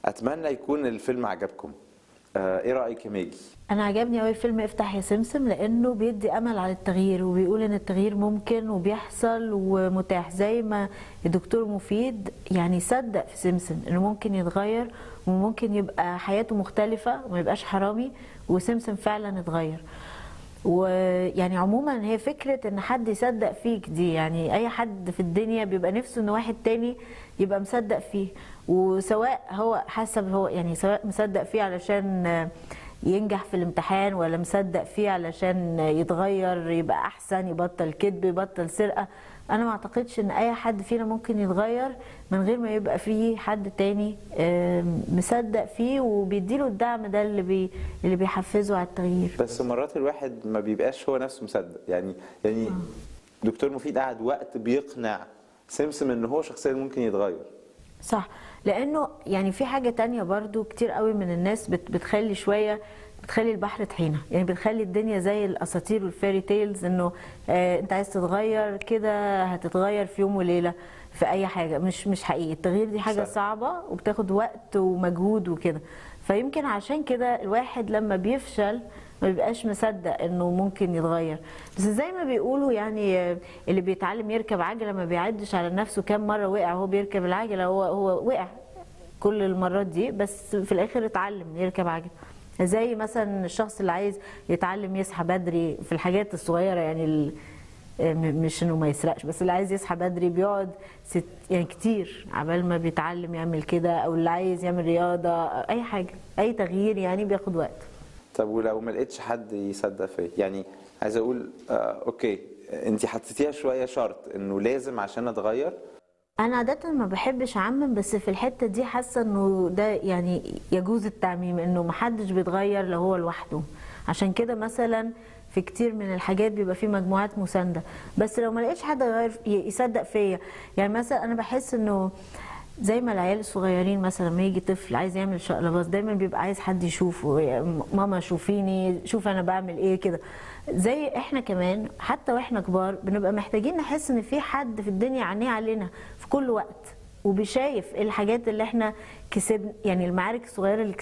اتمنى يكون الفيلم عجبكم آه، ايه رايك يا ماجي انا عجبني قوي فيلم افتح يا سمسم لانه بيدي امل على التغيير وبيقول ان التغيير ممكن وبيحصل ومتاح زي ما الدكتور مفيد يعني صدق في سمسم انه ممكن يتغير وممكن يبقى حياته مختلفه وما يبقاش حرامي وسمسم فعلا اتغير ويعني عموما هي فكرة ان حد يصدق فيك دي يعني اي حد في الدنيا بيبقى نفسه ان واحد تاني يبقى مصدق فيه وسواء هو حسب هو يعني سواء مصدق فيه علشان ينجح في الامتحان ولا مصدق فيه علشان يتغير يبقى احسن يبطل كذب يبطل سرقة انا ما اعتقدش ان اي حد فينا ممكن يتغير من غير ما يبقى فيه حد تاني آم، مصدق فيه وبيديله الدعم ده اللي بي اللي بيحفزه على التغيير بس مرات الواحد ما بيبقاش هو نفسه مصدق يعني يعني دكتور مفيد قعد وقت بيقنع سمسم ان هو شخصيا ممكن يتغير صح لانه يعني في حاجه تانية برضو كتير قوي من الناس بت بتخلي شويه بتخلي البحر طحينه يعني بتخلي الدنيا زي الاساطير والفيري تيلز انه آه انت عايز تتغير كده هتتغير في يوم وليله في اي حاجه مش مش حقيقي التغيير دي حاجه صح. صعبه وبتاخد وقت ومجهود وكده فيمكن عشان كده الواحد لما بيفشل ما بيبقاش مصدق انه ممكن يتغير بس زي ما بيقولوا يعني آه، اللي بيتعلم يركب عجله ما بيعدش على نفسه كام مره وقع وهو بيركب العجله هو هو وقع كل المرات دي بس في الاخر اتعلم يركب عجله زي مثلا الشخص اللي عايز يتعلم يصحى بدري في الحاجات الصغيره يعني ال- م- مش انه ما يسرقش بس اللي عايز يصحى بدري بيقعد ست يعني كتير عبال ما بيتعلم يعمل كده او اللي عايز يعمل رياضه اي حاجه اي تغيير يعني بياخد وقت طب ولو ما لقيتش حد يصدق فيا يعني عايز اقول آه اوكي انت حطيتيها شويه شرط انه لازم عشان اتغير انا عاده ما بحبش اعمم بس في الحته دي حاسه انه ده يعني يجوز التعميم انه محدش بيتغير لو هو لوحده عشان كده مثلا في كتير من الحاجات بيبقى في مجموعات مسانده بس لو ما لقيتش حد غير يصدق فيا يعني مثلا انا بحس انه زي ما العيال الصغيرين مثلا لما يجي طفل عايز يعمل شقلباظ دايما بيبقى عايز حد يشوفه يعني ماما شوفيني شوف انا بعمل ايه كده زي احنا كمان حتى واحنا كبار بنبقى محتاجين نحس ان في حد في الدنيا عينيه علينا في كل وقت وبيشايف الحاجات اللي احنا كسبنا يعني المعارك الصغيره اللي